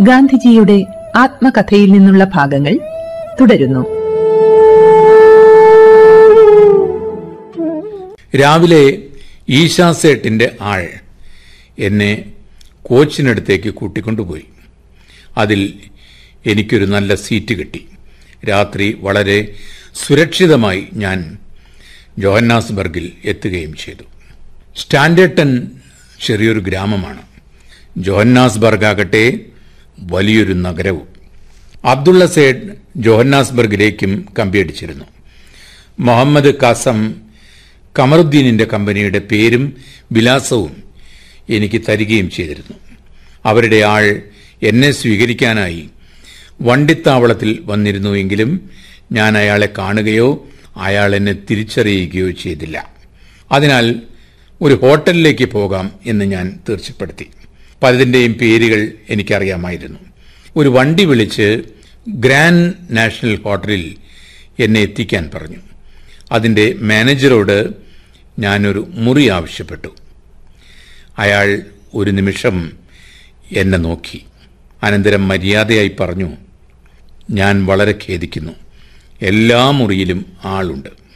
ഗാന്ധിജിയുടെ ആത്മകഥയിൽ നിന്നുള്ള ഭാഗങ്ങൾ തുടരുന്നു രാവിലെ ഈശാസേട്ടിന്റെ ആൾ എന്നെ കോച്ചിനടുത്തേക്ക് കൂട്ടിക്കൊണ്ടുപോയി അതിൽ എനിക്കൊരു നല്ല സീറ്റ് കിട്ടി രാത്രി വളരെ സുരക്ഷിതമായി ഞാൻ ജോഹന്നാസ്ബർഗിൽ എത്തുകയും ചെയ്തു സ്റ്റാൻഡേർട്ടൺ ചെറിയൊരു ഗ്രാമമാണ് ജോഹന്നാസ്ബർഗ് ആകട്ടെ വലിയൊരു നഗരവും അബ്ദുള്ള സേഡ് ജോഹന്നാസ്ബർഗിലേക്കും കമ്പിയടിച്ചിരുന്നു മുഹമ്മദ് കാസം കമറുദ്ദീനിന്റെ കമ്പനിയുടെ പേരും വിലാസവും എനിക്ക് തരികയും ചെയ്തിരുന്നു അവരുടെ ആൾ എന്നെ സ്വീകരിക്കാനായി വണ്ടിത്താവളത്തിൽ വന്നിരുന്നുവെങ്കിലും ഞാൻ അയാളെ കാണുകയോ അയാൾ എന്നെ തിരിച്ചറിയുകയോ ചെയ്തില്ല അതിനാൽ ഒരു ഹോട്ടലിലേക്ക് പോകാം എന്ന് ഞാൻ തീർച്ചപ്പെടുത്തി പലതിൻ്റെയും പേരുകൾ എനിക്കറിയാമായിരുന്നു ഒരു വണ്ടി വിളിച്ച് ഗ്രാൻഡ് നാഷണൽ ഹോട്ടലിൽ എന്നെ എത്തിക്കാൻ പറഞ്ഞു അതിൻ്റെ മാനേജറോട് ഞാനൊരു മുറി ആവശ്യപ്പെട്ടു അയാൾ ഒരു നിമിഷം എന്നെ നോക്കി അനന്തരം മര്യാദയായി പറഞ്ഞു ഞാൻ വളരെ ഖേദിക്കുന്നു എല്ലാ മുറിയിലും ആളുണ്ട്